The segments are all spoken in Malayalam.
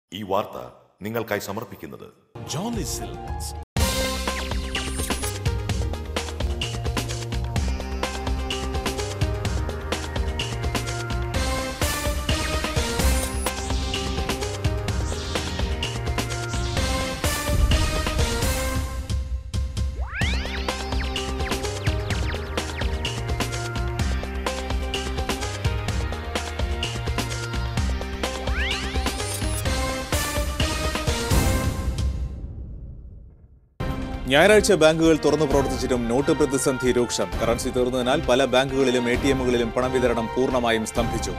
ഈ വാർത്ത നിങ്ങൾക്കായി സമർപ്പിക്കുന്നത് Jolly Silks. ഞായറാഴ്ച ബാങ്കുകൾ തുറന്നു പ്രവർത്തിച്ചിട്ടും നോട്ട് പ്രതിസന്ധി രൂക്ഷം കറൻസി തീർന്നതിനാൽ പല ബാങ്കുകളിലും എ ടി എമ്മുകളിലും പണം വിതരണം പൂർണ്ണമായും സ്തംഭിച്ചു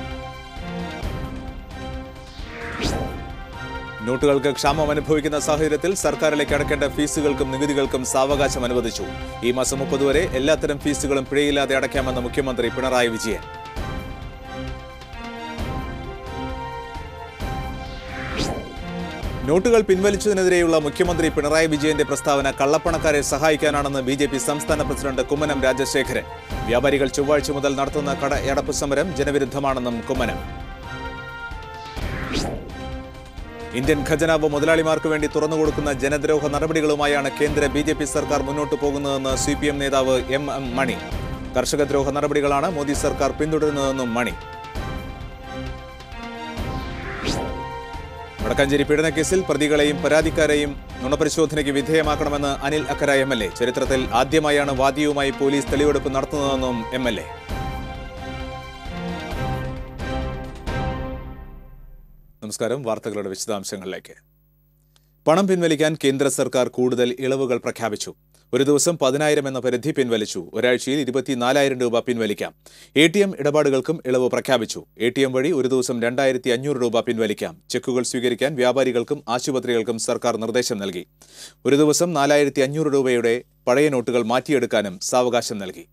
നോട്ടുകൾക്ക് ക്ഷാമം അനുഭവിക്കുന്ന സാഹചര്യത്തിൽ സർക്കാരിലേക്ക് അടക്കേണ്ട ഫീസുകൾക്കും നികുതികൾക്കും സാവകാശം അനുവദിച്ചു ഈ മാസം മുപ്പത് വരെ എല്ലാത്തരം ഫീസുകളും പിഴയില്ലാതെ അടയ്ക്കാമെന്ന് മുഖ്യമന്ത്രി പിണറായി വിജയൻ നോട്ടുകൾ പിൻവലിച്ചതിനെതിരെയുള്ള മുഖ്യമന്ത്രി പിണറായി വിജയന്റെ പ്രസ്താവന കള്ളപ്പണക്കാരെ സഹായിക്കാനാണെന്ന് ബി ജെ പി സംസ്ഥാന പ്രസിഡന്റ് കുമ്മനം രാജശേഖരൻ വ്യാപാരികൾ ചൊവ്വാഴ്ച മുതൽ നടത്തുന്ന കടയടപ്പ് സമരം ജനവിരുദ്ധമാണെന്നും കുമ്മനം ഇന്ത്യൻ ഖജനാവ് മുതലാളിമാർക്ക് വേണ്ടി തുറന്നുകൊടുക്കുന്ന ജനദ്രോഹ നടപടികളുമായാണ് കേന്ദ്ര ബി ജെ പി സർക്കാർ മുന്നോട്ടു പോകുന്നതെന്ന് സി പി എം നേതാവ് എം എം മണി കർഷകദ്രോഹ നടപടികളാണ് മോദി സർക്കാർ പിന്തുടരുന്നതെന്നും മണി വടക്കാഞ്ചേരി പീഡനക്കേസിൽ പ്രതികളെയും പരാതിക്കാരെയും നുണപരിശോധനയ്ക്ക് വിധേയമാക്കണമെന്ന് Anil Akkara M L A ചരിത്രത്തിൽ ആദ്യമായാണ് വാദിയുമായി പോലീസ് തെളിവെടുപ്പ് നടത്തുന്നതെന്നും എം എൽ എ നമസ്കാരം വാർത്തകളുടെ വിശദാംശങ്ങളിലേക്ക് പണം പിൻവലിക്കാൻ കേന്ദ്ര സർക്കാർ കൂടുതൽ ഇളവുകൾ പ്രഖ്യാപിച്ചു ഒരു ദിവസം പതിനായിരം എന്ന പരിധി പിൻവലിച്ചു ഒരാഴ്ചയിൽ ഇരുപത്തിനാലായിരം രൂപ പിൻവലിക്കാം എ ടി എം ഇടപാടുകൾക്കും ഇളവ് പ്രഖ്യാപിച്ചു എ ടി എം വഴി ഒരു ദിവസം രണ്ടായിരത്തി അഞ്ഞൂറ് രൂപ പിൻവലിക്കാം ചെക്കുകൾ സ്വീകരിക്കാൻ വ്യാപാരികൾക്കും ആശുപത്രികൾക്കും സർക്കാർ നിർദ്ദേശം നൽകി ഒരു ദിവസം നാലായിരത്തി അഞ്ഞൂറ് രൂപയുടെ പഴയ നോട്ടുകൾ മാറ്റിയെടുക്കാനും സാവകാശം നൽകി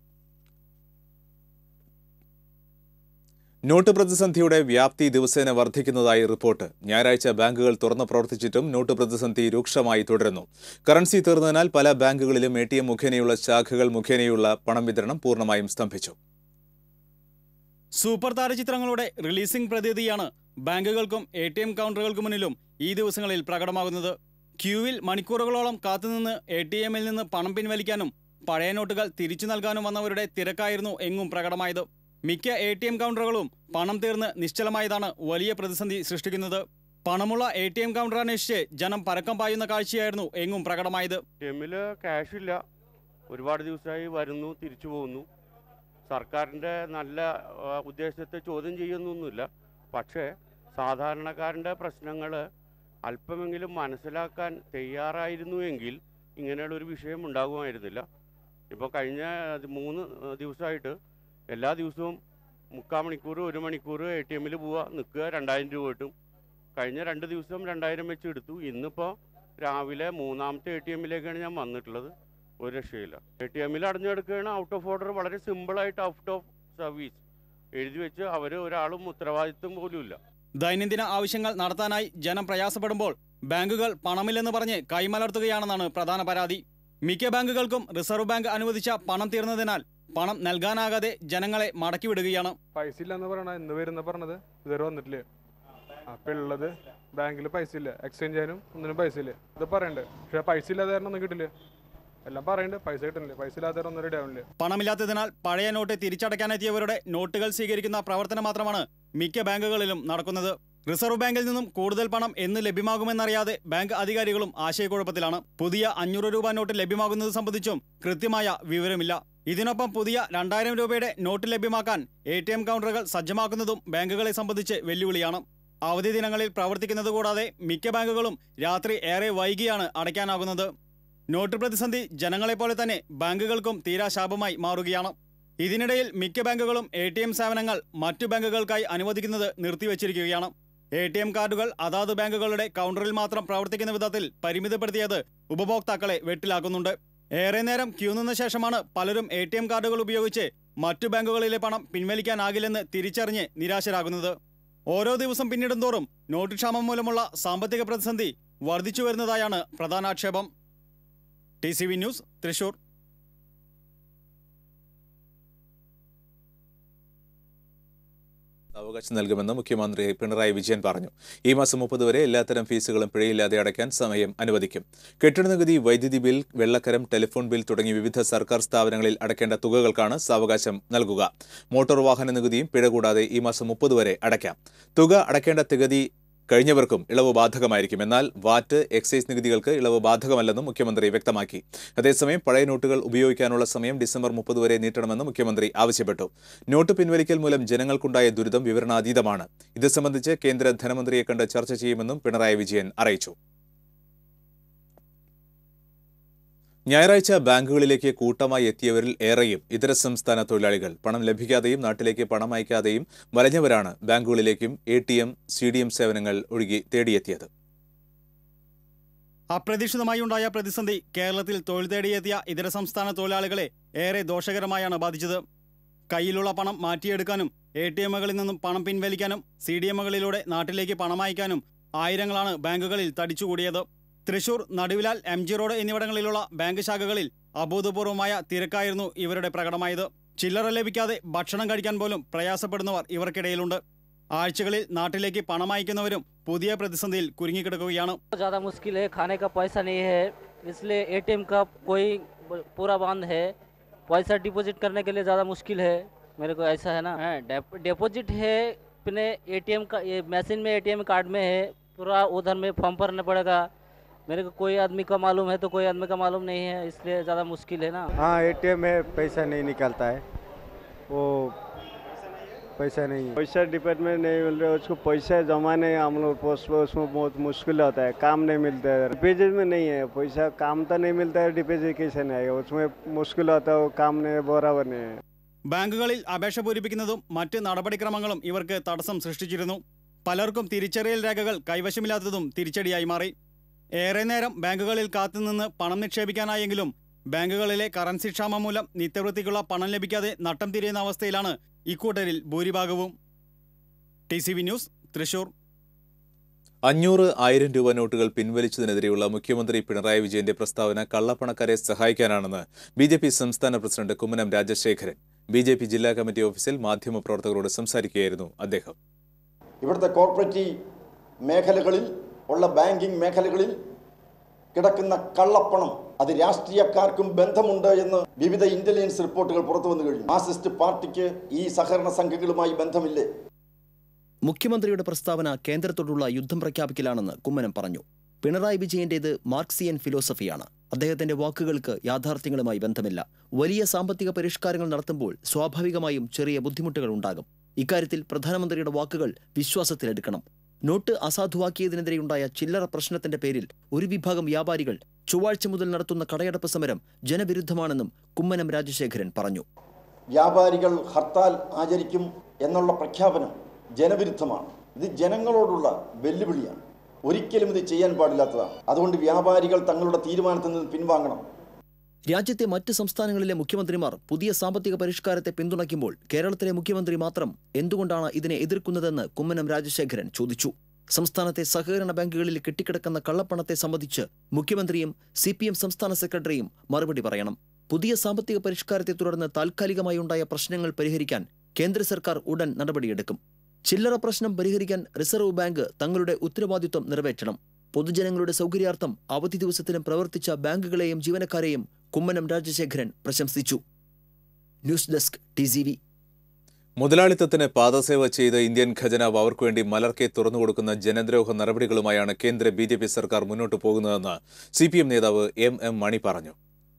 നോട്ട് പ്രതിസന്ധിയുടെ വ്യാപ്തി ദിവസേന വർദ്ധിക്കുന്നതായി റിപ്പോർട്ട് ഞായറാഴ്ച ബാങ്കുകൾ തുറന്നു പ്രവർത്തിച്ചിട്ടും നോട്ട് പ്രതിസന്ധി രൂക്ഷമായി തുടരുന്നു കറൻസി തീർന്നതിനാൽ പല ബാങ്കുകളിലും എ ടി എം മുഖേനയുള്ള ശാഖകൾ മുഖേനയുള്ള പണം വിതരണം പൂർണ്ണമായും സ്തംഭിച്ചു സൂപ്പർ താരചിത്രങ്ങളുടെ റിലീസിംഗ് പ്രതീതിയാണ് ബാങ്കുകൾക്കും എ ടി എം കൗണ്ടറുകൾക്ക് മുന്നിലും ഈ ദിവസങ്ങളിൽ പ്രകടമാകുന്നത് ക്യൂവിൽ മണിക്കൂറുകളോളം കാത്തുനിന്ന് എ ടി എമ്മിൽ നിന്ന് പണം പിൻവലിക്കാനും പഴയ നോട്ടുകൾ തിരിച്ചു നൽകാനും വന്നവരുടെ തിരക്കായിരുന്നു എങ്ങും പ്രകടമായത് മിക്ക എ ടി എം കൗണ്ടറുകളും പണം തീർന്ന് നിശ്ചലമായതാണ് വലിയ പ്രതിസന്ധി സൃഷ്ടിക്കുന്നത് പണമുള്ള എ ടി എം കൗണ്ടർ അന്വേഷിച്ച് ജനം പരക്കം പായുന്ന കാഴ്ചയായിരുന്നു എങ്ങും പ്രകടമായത് എമ്മിൽ ക്യാഷ് ഇല്ല ഒരുപാട് ദിവസമായി വരുന്നു തിരിച്ചു പോകുന്നു സർക്കാരിൻ്റെ നല്ല ആ, ഉദ്ദേശത്തെ ചോദ്യം ചെയ്യുന്നൊന്നുമില്ല പക്ഷേ സാധാരണക്കാരൻ്റെ പ്രശ്നങ്ങൾ അല്പമെങ്കിലും മനസ്സിലാക്കാൻ തയ്യാറായിരുന്നുവെങ്കിൽ ഇങ്ങനെയുള്ള ഒരു വിഷയം ഉണ്ടാകുമായിരുന്നില്ല ഇപ്പോൾ കഴിഞ്ഞ ദി- മൂന്ന് ദിവസമായിട്ട് എല്ലാ ദിവസവും മുക്കാൽ മണിക്കൂർ ഒരു മണിക്കൂർ എ ടി എമ്മിൽ പോവുക നിൽക്കുക രണ്ടായിരം രൂപ കിട്ടും കഴിഞ്ഞ രണ്ട് ദിവസം രണ്ടായിരം വെച്ച് എടുത്തു ഇന്നിപ്പോൾ രാവിലെ മൂന്നാമത്തെ എ ടി എമ്മിലേക്കാണ് ഞാൻ വന്നിട്ടുള്ളത് ഒരു രക്ഷയില്ല എ ടി എമ്മിൽ അടഞ്ഞെടുക്കുകയാണ് ഔട്ട് ഓഫ് ഓർഡർ വളരെ സിമ്പിളായിട്ട് ഔട്ട് ഓഫ് സർവീസ് എഴുതി വെച്ച് അവർ ഒരാളും ഉത്തരവാദിത്വം പോലും ഇല്ല ദൈനംദിന ആവശ്യങ്ങൾ നടത്താനായി ജനം പ്രയാസപ്പെടുമ്പോൾ ബാങ്കുകൾ പണമില്ലെന്ന് പറഞ്ഞ് കൈമലർത്തുകയാണെന്നാണ് പ്രധാന പരാതി മിക്ക ബാങ്കുകൾക്കും റിസർവ് ബാങ്ക് അനുവദിച്ച പണം തീർന്നതിനാൽ പണം നൽകാനാകാതെ ജനങ്ങളെ മടക്കിവിടുകയാണ് പൈസ ഇല്ലെന്ന് പറയണ ഇന്ന് വരുന്ന പറഞ്ഞത് ഇതുവരെ വന്നിട്ടില്ല അപ്പൊ ഉള്ളത് ബാങ്കിൽ പൈസ ഇല്ല എക്സ്ചേഞ്ച് ചെയ്യാനും ഒന്നിനും പൈസ ഇല്ല ഇത് പറയണ്ടേ പക്ഷെ പൈസ ഇല്ലാതെ കാരണം ഒന്നും കിട്ടില്ല എല്ലാം പറയണ്ട് പൈസ കിട്ടുന്നില്ല പൈസ ഇല്ലാതെ ഒന്നും റെഡി ആവുന്നില്ല പണമില്ലാത്തതിനാൽ പഴയ നോട്ട് തിരിച്ചടയ്ക്കാനെത്തിയവരുടെ നോട്ടുകൾ സ്വീകരിക്കുന്ന പ്രവർത്തനം മാത്രമാണ് മിക്ക ബാങ്കുകളിലും നടക്കുന്നത് റിസർവ് ബാങ്കിൽ നിന്നും കൂടുതൽ പണം എന്ന് ലഭ്യമാകുമെന്നറിയാതെ ബാങ്ക് അധികാരികളും ആശയക്കുഴപ്പത്തിലാണ് പുതിയ അഞ്ഞൂറ് രൂപ നോട്ട് ലഭ്യമാകുന്നത് സംബന്ധിച്ചും കൃത്യമായ വിവരമില്ല ഇതിനൊപ്പം പുതിയ രണ്ടായിരം രൂപയുടെ നോട്ട് ലഭ്യമാക്കാൻ എ ടി എം കൗണ്ടറുകൾ സജ്ജമാക്കുന്നതും ബാങ്കുകളെ സംബന്ധിച്ച് വെല്ലുവിളിയാണ് അവധി ദിനങ്ങളിൽ പ്രവർത്തിക്കുന്നത് കൂടാതെ മിക്ക ബാങ്കുകളും രാത്രി ഏറെ വൈകിയാണ് അടയ്ക്കാനാകുന്നത് നോട്ട് പ്രതിസന്ധി ജനങ്ങളെപ്പോലെ തന്നെ ബാങ്കുകൾക്കും തീരാശാപമായി മാറുകയാണ് ഇതിനിടയിൽ മിക്ക ബാങ്കുകളും എ ടി എം സേവനങ്ങൾ മറ്റു ബാങ്കുകൾക്കായി അനുവദിക്കുന്നത് നിർത്തിവച്ചിരിക്കുകയാണ് എ ടി എം കാർഡുകൾ അതാത് ബാങ്കുകളുടെ കൗണ്ടറിൽ മാത്രം പ്രവർത്തിക്കുന്ന വിധത്തിൽ പരിമിതപ്പെടുത്തിയത് ഉപഭോക്താക്കളെ വെട്ടിലാക്കുന്നുണ്ട് ഏറെ നേരം ക്യൂ നിന്ന ശേഷമാണ് പലരും എ ടി എം കാർഡുകൾ ഉപയോഗിച്ച് മറ്റു ബാങ്കുകളിലെ പണം പിൻവലിക്കാനാകില്ലെന്ന് തിരിച്ചറിഞ്ഞ് നിരാശരാകുന്നത് ഓരോ ദിവസം പിന്നിടുന്തോറും നോട്ട് ക്ഷാമം മൂലമുള്ള സാമ്പത്തിക പ്രതിസന്ധി വർദ്ധിച്ചു വരുന്നതായാണ് പ്രധാന ആക്ഷേപം T C V news Thrissur അവകാശം നൽകുമെന്ന് മുഖ്യമന്ത്രി പിണറായി വിജയൻ പറഞ്ഞു ഈ മാസം മുപ്പത് വരെ എല്ലാത്തരം ഫീസുകളും പിഴയില്ലാതെ അടയ്ക്കാൻ സമയം അനുവദിക്കും കെട്ടിട നികുതി വൈദ്യുതി ബിൽ വെള്ളക്കരം ടെലിഫോൺ ബിൽ തുടങ്ങി വിവിധ സർക്കാർ സ്ഥാപനങ്ങളിൽ അടയ്ക്കേണ്ട തുകകൾക്കാണ് സാവകാശം നൽകുക മോട്ടോർ വാഹന നികുതിയും പിഴ കൂടാതെ ഈ മാസം മുപ്പത് വരെ അടയ്ക്കാം തുക അടയ്ക്കേണ്ട തികതി കഴിഞ്ഞവർക്കും ഇളവ് ബാധകമായിരിക്കും എന്നാൽ വാറ്റ് എക്സൈസ് നികുതികൾക്ക് ഇളവ് ബാധകമല്ലെന്നും മുഖ്യമന്ത്രി വ്യക്തമാക്കി അതേസമയം പഴയ നോട്ടുകൾ ഉപയോഗിക്കാനുള്ള സമയം ഡിസംബർ മുപ്പത് വരെ നീട്ടണമെന്ന് മുഖ്യമന്ത്രി ആവശ്യപ്പെട്ടു നോട്ട് പിൻവലിക്കൽ മൂലം ജനങ്ങൾക്കുണ്ടായ ദുരിതം വിവരണാതീതമാണ് ഇത് സംബന്ധിച്ച് കേന്ദ്ര ധനമന്ത്രിയെ കണ്ട് ചർച്ച ചെയ്യുമെന്നും പിണറായി വിജയൻ അറിയിച്ചു ഞായറാഴ്ച ബാങ്കുകളിലേക്ക് കൂട്ടമായി എത്തിയവരിൽ ഏറെയും ഇതര സംസ്ഥാന തൊഴിലാളികൾ പണം ലഭിക്കാതെയും നാട്ടിലേക്ക് പണം അയക്കാതെയും വലഞ്ഞവരാണ് ബാങ്കുകളിലേക്കും A T M C D M സേവനങ്ങൾ ഒഴുകി തേടിയെത്തിയത് അപ്രതീക്ഷിതമായി ഉണ്ടായ പ്രതിസന്ധി കേരളത്തിൽ തൊഴിൽ തേടിയെത്തിയ ഇതര സംസ്ഥാന തൊഴിലാളികളെ ഏറെ ദോഷകരമായാണ് ബാധിച്ചത് കയ്യിലുള്ള പണം മാറ്റിയെടുക്കാനും എ ടി എമ്മുകളിൽ നിന്നും പണം പിൻവലിക്കാനും സി ഡി എമ്മുകളിലൂടെ നാട്ടിലേക്ക് പണം അയക്കാനും ആയിരങ്ങളാണ് ബാങ്കുകളിൽ തടിച്ചുകൂടിയത് Thrissur Naduvilal M G road എന്നിവിടങ്ങളിലുള്ള ബാങ്ക് ശാഖകളിൽ അഭൂതപൂർവമായ തിരക്കായിരുന്നു ഇവരുടെ പ്രകടമായത് ചില്ലറ ലഭിക്കാതെ ഭക്ഷണം കഴിക്കാൻ പോലും പ്രയാസപ്പെടുന്നവർ ഇവർക്കിടയിലുണ്ട് ആഴ്ചകളിൽ നാട്ടിലേക്ക് പണം അയക്കുന്നവരും പുതിയ പ്രതിസന്ധിയിൽ കുരുങ്ങിക്കിടക്കുകയാണ് ज़्यादा मुश्किल है खाने का पैसा नहीं है इसलिए एटीएम का कोई ब- पूरा बंद है पैसा डिपॉजिट करने के लिए ज़्यादा मुश्किल है मेरे को ऐसा है ना हाँ, डेप- डिपॉजिट है अपने एटीएम का ये मशीन में एटीएम कार्ड में है पूरा उधर में फॉर्म भरना पड़ेगा मेरे को कोई आदमी का मालूम है तो कोई आदमी का मालूम नहीं है इसलिए ज़्यादा मुश्किल है ना हाँ एटीएम में पैसा नहीं निकलता है वो पैसा नहीं है पैसा डिपार्टमेंट नहीं मिल रहा है उसको पैसा जमा नहीं हम लोग पोस्ट में उसमें बहुत मुश्किल होता है काम नहीं मिलता है डिपॉजिट में नहीं है पैसा काम तो नहीं मिलता है डिपॉजिट कैसे नहीं आएगा उसमें मुश्किल होता है वो काम नहीं है बराबर नहीं है ബാങ്കുകളിൽ അപേക്ഷ പൂരിപ്പിക്കുന്നതും മറ്റ് നടപടിക്രമങ്ങളും ഇവർക്ക് തടസ്സം സൃഷ്ടിച്ചിരുന്നു പലർക്കും തിരിച്ചറിയൽ രേഖകൾ കൈവശമില്ലാത്തതും തിരിച്ചടിയായി മാറി ഏറെ നേരം ബാങ്കുകളിൽ കാത്തുനിന്ന് പണം നിക്ഷേപിക്കാനായെങ്കിലും ബാങ്കുകളിലെ കറൻസി ക്ഷാമം മൂലം നിത്യവൃത്തിക്കുള്ള പണം ലഭിക്കാതെ നട്ടം തിരിയുന്ന അവസ്ഥയിലാണ് ഇക്കൂട്ടരിൽ ഭൂരിഭാഗവും T C V news Thrissur അഞ്ഞൂറ് ആയിരം രൂപ നോട്ടുകൾ പിൻവലിച്ചതിനെതിരെയുള്ള മുഖ്യമന്ത്രി പിണറായി വിജയന്റെ പ്രസ്താവന കള്ളപ്പണക്കാരെ സഹായിക്കാനാണെന്ന് ബി ജെ പി സംസ്ഥാന president Kummanam Rajasekharan B J P ജില്ലാ കമ്മിറ്റി ഓഫീസിൽ മാധ്യമപ്രവർത്തകരോട് സംസാരിക്കുകയായിരുന്നു അദ്ദേഹം ഇവിടുത്തെ കോർപ്പറേറ്റീവ് മേഖലകളിൽ ഉള്ള ബാങ്കിംഗ് മേഖലകളിൽ കിടക്കുന്ന കള്ളപ്പണം അത് രാഷ്ട്രീയക്കാർക്കും ബന്ധമുണ്ട് എന്ന് വിവിധ ഇന്റലിജൻസ് റിപ്പോർട്ടുകൾ പുറത്തു വന്നു കഴിഞ്ഞു മാർസിസ്റ്റ് പാർട്ടിക്ക് ഈ സഹകരണ സംഘങ്ങളുമായി ബന്ധമില്ലേ മുഖ്യമന്ത്രിയുടെ പ്രസ്താവന കേന്ദ്രത്തോടുള്ള യുദ്ധം പ്രഖ്യാപിക്കലാണെന്ന് കുമ്മനം പറഞ്ഞു പിണറായി വിജയന്റേത് മാർക്സിയൻ ഫിലോസഫിയാണ് അദ്ദേഹത്തിന്റെ വാക്കുകൾക്ക് യാഥാർത്ഥ്യങ്ങളുമായി ബന്ധമില്ല വലിയ സാമ്പത്തിക പരിഷ്കാരങ്ങൾ നടത്തുമ്പോൾ സ്വാഭാവികമായും ചെറിയ ബുദ്ധിമുട്ടുകൾ ഉണ്ടാകും ഇക്കാര്യത്തിൽ പ്രധാനമന്ത്രിയുടെ വാക്കുകൾ വിശ്വാസത്തിലെടുക്കണം നോട്ട് അസാധുവാക്കിയതിനെതിരെയുണ്ടായ ചില്ലറ പ്രശ്നത്തിന്റെ പേരിൽ ഒരു വിഭാഗം വ്യാപാരികൾ ചൊവ്വാഴ്ച മുതൽ നടത്തുന്ന കടയടപ്പ് സമരം ജനവിരുദ്ധമാണെന്നും കുമ്മനം രാജശേഖരൻ പറഞ്ഞു വ്യാപാരികൾ ഹർത്താൽ ആചരിക്കും എന്നുള്ള പ്രഖ്യാപനം ജനവിരുദ്ധമാണ് ഇത് ജനങ്ങളോടുള്ള വെല്ലുവിളിയാണ് ഒരിക്കലും ഇത് ചെയ്യാൻ പാടില്ലാത്തതാണ് അതുകൊണ്ട് വ്യാപാരികൾ തങ്ങളുടെ തീരുമാനത്തിൽ നിന്ന് പിൻവാങ്ങണം രാജ്യത്തെ മറ്റ് സംസ്ഥാനങ്ങളിലെ മുഖ്യമന്ത്രിമാർ പുതിയ സാമ്പത്തിക പരിഷ്കാരത്തെ പിന്തുണയ്ക്കുമ്പോൾ കേരളത്തിലെ മുഖ്യമന്ത്രി മാത്രം എന്തുകൊണ്ടാണ് ഇതിനെ എതിർക്കുന്നതെന്ന് കുമ്മനം രാജശേഖരൻ ചോദിച്ചു സംസ്ഥാനത്തെ സഹകരണ ബാങ്കുകളിൽ കെട്ടിക്കിടക്കുന്ന കള്ളപ്പണത്തെ സംബന്ധിച്ച് മുഖ്യമന്ത്രിയും സി പി എം സംസ്ഥാന സെക്രട്ടറിയും മറുപടി പറയണം പുതിയ സാമ്പത്തിക പരിഷ്കാരത്തെ തുടർന്ന് താൽക്കാലികമായി ഉണ്ടായ പ്രശ്നങ്ങൾ പരിഹരിക്കാൻ കേന്ദ്ര സർക്കാർ ഉടൻ നടപടിയെടുക്കും ചില്ലറ പ്രശ്നം പരിഹരിക്കാൻ റിസർവ് ബാങ്ക് തങ്ങളുടെ ഉത്തരവാദിത്വം നിറവേറ്റണം പൊതുജനങ്ങളുടെ സൗകര്യാർത്ഥം അവധി ദിവസത്തിനും പ്രവർത്തിച്ച ബാങ്കുകളെയും ജീവനക്കാരെയും കുമ്മനം രാജശേഖരൻ പ്രശംസിച്ചു news desk T C V മുതലാളിത്തത്തിന് പാദസേവ ചെയ്ത് ഇന്ത്യൻ ഖജനാവ് അവർക്കു വേണ്ടി മലർക്കെ തുറന്നുകൊടുക്കുന്ന ജനദ്രോഹ നടപടികളുമായാണ് കേന്ദ്ര ബി ജെ പി സർക്കാർ മുന്നോട്ടു പോകുന്നതെന്ന് സി പി എം നേതാവ് എം എം മണി പറഞ്ഞു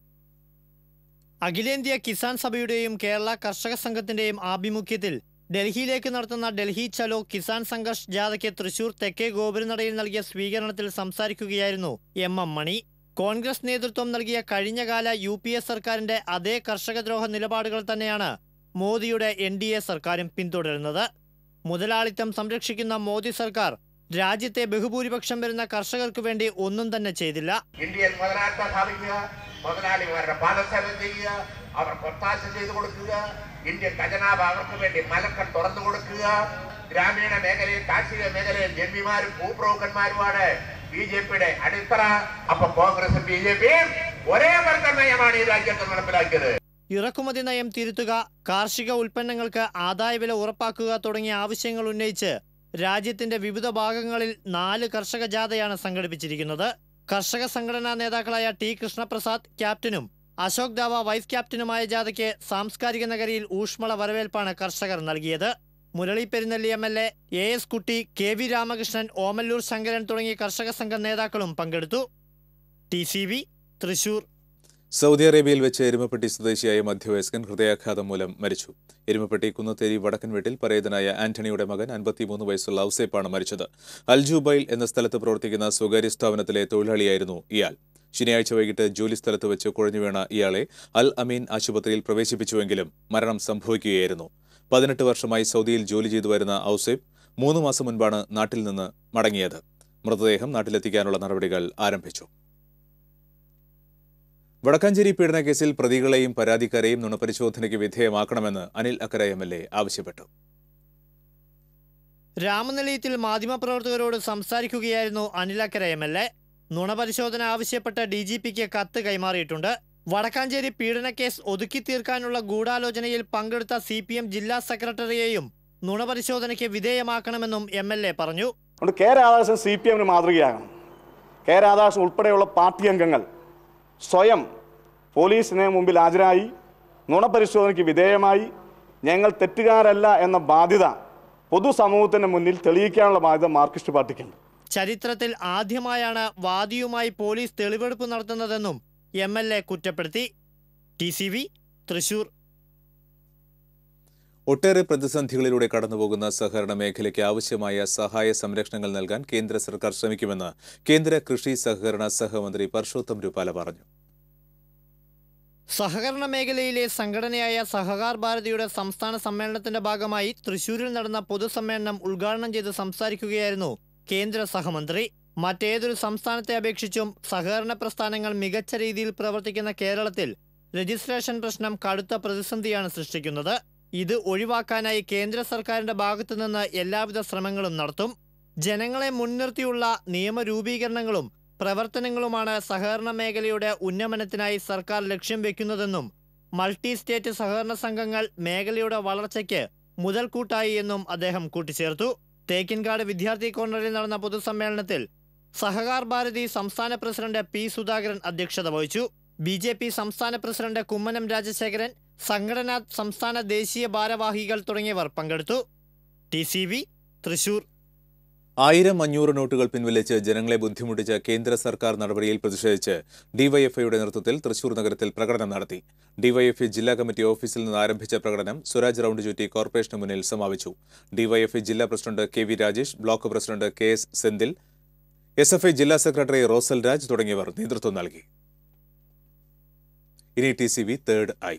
അഖിലേന്ത്യാ കിസാൻ സഭയുടെയും കേരള കർഷക സംഘത്തിന്റെയും ആഭിമുഖ്യത്തിൽ ഡൽഹിയിലേക്ക് നടത്തുന്ന ഡൽഹി ചലോ കിസാൻ സംഘർഷ് ജാഥയ്ക്ക് തൃശൂർ തെക്കേ ഗോപുരനടയിൽ നൽകിയ സ്വീകരണത്തിൽ സംസാരിക്കുകയായിരുന്നു എം എം മണി കോൺഗ്രസ് നേതൃത്വം നൽകിയ കഴിഞ്ഞകാല യു പി എ സർക്കാരിന്റെ അതേ കർഷകദ്രോഹ നിലപാടുകൾ തന്നെയാണ് മോദിയുടെ എൻ ഡി എ സർക്കാരും പിന്തുടരുന്നത് മുതലാളിത്തം സംരക്ഷിക്കുന്ന മോദി സർക്കാർ രാജ്യത്തെ ബഹുഭൂരിപക്ഷം വരുന്ന കർഷകർക്ക് വേണ്ടി ഒന്നും തന്നെ ചെയ്തില്ല ഇന്ത്യയിൽ മുതലാളിത്തം സ്ഥാപിക്കുക മുതലാളിമാരുടെ പാദസേവനം ചെയ്യുക അവർക്ക് ഒത്താശ ചെയ്തു കൊടുക്കുക ഇന്ത്യൻ ഖജനാവ് അവർക്ക് വേണ്ടി മലക്കൾ തുറന്നു കൊടുക്കുക ഗ്രാമീണ മേഖലയിൽ കാർഷിക മേഖലയിൽ ജന്മിമാരും ഭൂപ്രഭുക്കന്മാരുമാണ് ബി ജെ പിയുടെ അടിത്തറ അപ്പൊ കോൺഗ്രസും ബി ജെ പിയും ഒരേ വർഗ നയമാണ് ഈ രാജ്യത്ത് നടപ്പിലാക്കിയത് ഇറക്കുമതി നയം തിരുത്തുക കാർഷിക ഉൽപ്പന്നങ്ങൾക്ക് ആദായവില ഉറപ്പാക്കുക തുടങ്ങിയ ആവശ്യങ്ങൾ ഉന്നയിച്ച് രാജ്യത്തിന്റെ വിവിധ ഭാഗങ്ങളിൽ നാല് കർഷക ജാഥയാണ് സംഘടിപ്പിച്ചിരിക്കുന്നത് കർഷക സംഘടനാ നേതാക്കളായ ടി കൃഷ്ണപ്രസാദ് ക്യാപ്റ്റനും അശോക് ദാവ വൈസ് ക്യാപ്റ്റനുമായ ജാഥയ്ക്ക് സാംസ്കാരിക നഗരിയിൽ ഊഷ്മള വരവേൽപ്പാണ് കർഷകർ നൽകിയത് Murali Perunnelli M L A A S Kutty K V Ramakrishnan Omallur Sankaran തുടങ്ങിയ കർഷക സംഘ നേതാക്കളും പങ്കെടുത്തു T C V Thrissur Saudi അറേബ്യയിൽ വെച്ച് എരുമപ്പെട്ടി സ്വദേശിയായ മധ്യവയസ്കൻ ഹൃദയാഘാതം മൂലം മരിച്ചു എരുമപ്പെട്ടി കുന്നത്തേരി വടക്കൻ വീട്ടിൽ പരേതനായ ആന്റണിയുടെ മകൻ അൻപത്തിമൂന്ന് വയസ്സുള്ള ഔസേപ്പാണ് മരിച്ചത് അൽജുബൈൽ എന്ന സ്ഥലത്ത് പ്രവർത്തിക്കുന്ന സ്വകാര്യ സ്ഥാപനത്തിലെ തൊഴിലാളിയായിരുന്നു ഇയാൾ ശനിയാഴ്ച വൈകിട്ട് ജോലി സ്ഥലത്ത് വെച്ച് കുഴഞ്ഞു വീണ ഇയാളെ അൽ അമീൻ ആശുപത്രിയിൽ പ്രവേശിപ്പിച്ചുവെങ്കിലും മരണം സംഭവിക്കുകയായിരുന്നു പതിനെട്ട് വർഷമായി സൗദിയിൽ ജോലി ചെയ്തു വരുന്ന ഔസേബ് മൂന്ന് മാസം മുൻപാണ് നാട്ടിൽ നിന്ന് മടങ്ങിയത് മൃതദേഹം നാട്ടിലെത്തിക്കാനുള്ള നടപടികൾ ആരംഭിച്ചു വടക്കാഞ്ചേരി പീഡന കേസിൽ പ്രതികളെയും പരാതിക്കാരെയും നുണപരിശോധനയ്ക്ക് വിധേയമാക്കണമെന്ന് Anil Akkara M L A ആവശ്യപ്പെട്ടു രാമനിലയത്തിൽ മാധ്യമപ്രവർത്തകരോട് സംസാരിക്കുകയായിരുന്നു അനിലക്കര എം എൽ എ നുണപരിശോധന ആവശ്യപ്പെട്ട ഡി ജി പിക്ക് കത്ത് കൈമാറിയിട്ടുണ്ട് വടക്കാഞ്ചേരി പീഡനക്കേസ് ഒതുക്കി തീർക്കാനുള്ള ഗൂഢാലോചനയിൽ പങ്കെടുത്ത സി പി എം ജില്ലാ സെക്രട്ടറിയെയും നുണപരിശോധനയ്ക്ക് വിധേയമാക്കണമെന്നും എം എൽ എ പറഞ്ഞു അതുകൊണ്ട് കെ രാധാകൃഷ്ണൻ സി പി എമ്മിന് മാതൃകയാകണം കെ രാധാകൃഷ്ണൻ ഉൾപ്പെടെയുള്ള പാർട്ടി അംഗങ്ങൾ സ്വയം പോലീസിന് മുമ്പിൽ ഹാജരായി നുണപരിശോധനയ്ക്ക് വിധേയമായി ഞങ്ങൾ തെറ്റുകാരല്ല എന്ന ബാധ്യത പൊതുസമൂഹത്തിന് മുന്നിൽ തെളിയിക്കാനുള്ള ബാധ്യത മാർക്സിസ്റ്റ് പാർട്ടിക്കുണ്ട് ചരിത്രത്തിൽ ആദ്യമായാണ് വാദിയുമായി പോലീസ് തെളിവെടുപ്പ് നടത്തുന്നതെന്നും എം എൽ എ കുറ്റപ്പെടുത്തി ടി സി വി തൃശൂർ ഒട്ടേറെ പ്രതിസന്ധികളിലൂടെ കടന്നുപോകുന്ന സഹകരണ മേഖലയ്ക്ക് ആവശ്യമായ സഹായ സംരക്ഷണങ്ങൾ നൽകാൻ കേന്ദ്ര സർക്കാർ ശ്രമിക്കുമെന്ന് കേന്ദ്ര കൃഷി സഹകരണ സഹമന്ത്രി പർഷോത്തം രൂപാല പറഞ്ഞു സഹകരണ മേഖലയിലെ സംഘടനയായ സഹകാർ ഭാരതിയുടെ സംസ്ഥാന സമ്മേളനത്തിന്റെ ഭാഗമായി തൃശൂരിൽ നടന്ന പൊതുസമ്മേളനം ഉദ്ഘാടനം ചെയ്ത് സംസാരിക്കുകയായിരുന്നു കേന്ദ്ര സഹമന്ത്രി മറ്റേതൊരു സംസ്ഥാനത്തെ അപേക്ഷിച്ചും സഹകരണ പ്രസ്ഥാനങ്ങൾ മികച്ച രീതിയിൽ പ്രവർത്തിക്കുന്ന കേരളത്തിൽ രജിസ്ട്രേഷൻ പ്രശ്നം കടുത്ത പ്രതിസന്ധിയാണ് സൃഷ്ടിക്കുന്നത് ഇത് ഒഴിവാക്കാനായി കേന്ദ്ര സർക്കാരിന്റെ ഭാഗത്തുനിന്ന് എല്ലാവിധ ശ്രമങ്ങളും നടത്തും ജനങ്ങളെ മുൻനിർത്തിയുള്ള നിയമരൂപീകരണങ്ങളും പ്രവർത്തനങ്ങളുമാണ് സഹകരണ മേഖലയുടെ ഉന്നമനത്തിനായി സർക്കാർ ലക്ഷ്യം വെക്കുന്നതെന്നും മൾട്ടി സ്റ്റേറ്റ് സഹകരണ സംഘങ്ങൾ മേഖലയുടെ വളർച്ചയ്ക്ക് മുതൽക്കൂട്ടായി എന്നും അദ്ദേഹം കൂട്ടിച്ചേർത്തു തേക്കിൻകാട് വിദ്യാർത്ഥി കോർണറിൽ നടന്ന പൊതുസമ്മേളനത്തിൽ സഹകാർ ഭാരതി സംസ്ഥാന പ്രസിഡന്റ് പി സുധാകരൻ അധ്യക്ഷത വഹിച്ചു ബി ജെ പി സംസ്ഥാന പ്രസിഡന്റ് കുമ്മനം രാജശേഖരൻ സംഘടനാ സംസ്ഥാന ദേശീയ ഭാരവാഹികൾ തുടങ്ങിയവർ പങ്കെടുത്തു ടി സി വി തൃശൂർ ആയിരം അഞ്ഞൂറ് നോട്ടുകൾ പിൻവലിച്ച് ജനങ്ങളെ ബുദ്ധിമുട്ടിച്ച കേന്ദ്ര സർക്കാർ നടപടിയിൽ പ്രതിഷേധിച്ച് ഡിവൈഎഫ്ഐയുടെ നേതൃത്വത്തിൽ തൃശൂർ നഗരത്തിൽ പ്രകടനം നടത്തി ഡിവൈഎഫ്ഐ ജില്ലാ കമ്മിറ്റി ഓഫീസിൽ നിന്ന് ആരംഭിച്ച പ്രകടനം സ്വരാജ് റൌണ്ട് ചുറ്റി കോർപ്പറേഷന് മുന്നിൽ സമാപിച്ചു ഡിവൈഎഫ്ഐ ജില്ലാ president K V Rajesh block president K S Senthil S F I ജില്ലാ സെക്രട്ടറി റോസൽ രാജ് തുടങ്ങിയവർ നേതൃത്വം നൽകി ഇനി T C V third eye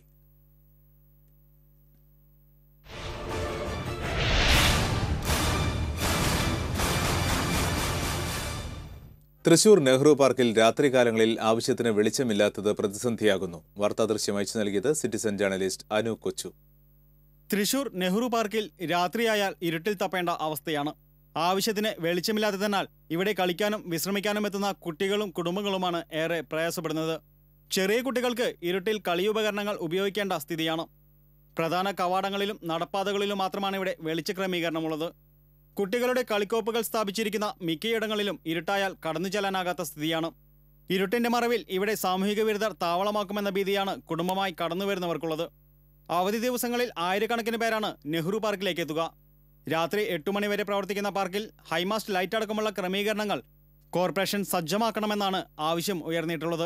Thrissur Nehru പാർക്കിൽ രാത്രികാലങ്ങളിൽ ആവശ്യത്തിന് വെളിച്ചമില്ലാത്തത് പ്രതിസന്ധിയാകുന്നു വാർത്താ ദൃശ്യം അയച്ചു നൽകിയത് സിറ്റിസൺ ജേർണലിസ്റ്റ് അനു കൊച്ചു തൃശൂർ നെഹ്റു പാർക്കിൽ രാത്രിയായാൽ ഇരുട്ടിൽ തപ്പേണ്ട അവസ്ഥയാണ് ആവശ്യത്തിന് വെളിച്ചമില്ലാത്തതിനാൽ ഇവിടെ കളിക്കാനും വിശ്രമിക്കാനും എത്തുന്ന കുട്ടികളും കുടുംബങ്ങളുമാണ് ഏറെ പ്രയാസപ്പെടുന്നത് ചെറിയ കുട്ടികൾക്ക് ഇരുട്ടിൽ കളിയുപകരണങ്ങൾ ഉപയോഗിക്കേണ്ട സ്ഥിതിയാണ് പ്രധാന കവാടങ്ങളിലും നടപ്പാതകളിലും മാത്രമാണ് ഇവിടെ വെളിച്ച ക്രമീകരണമുള്ളത് കുട്ടികളുടെ കളിക്കോപ്പുകൾ സ്ഥാപിച്ചിരിക്കുന്ന മിക്കയിടങ്ങളിലും ഇരുട്ടായാൽ കടന്നു ചെല്ലാനാകാത്ത സ്ഥിതിയാണ് ഇരുട്ടിന്റെ മറവിൽ ഇവിടെ സാമൂഹിക വിരുദ്ധർ താവളമാക്കുമെന്ന ഭീതിയാണ് കുടുംബമായി കടന്നുവരുന്നവർക്കുള്ളത് അവധി ദിവസങ്ങളിൽ ആയിരക്കണക്കിന് പേരാണ് നെഹ്റു പാർക്കിലേക്ക് എത്തുക രാത്രി എട്ടു മണി വരെ പ്രവർത്തിക്കുന്ന പാർക്കിൽ ഹൈമാസ്റ്റ് ലൈറ്റ് അടക്കമുള്ള ക്രമീകരണങ്ങൾ കോർപ്പറേഷൻ സജ്ജമാക്കണമെന്നാണ് ആവശ്യം ഉയർന്നിട്ടുള്ളത്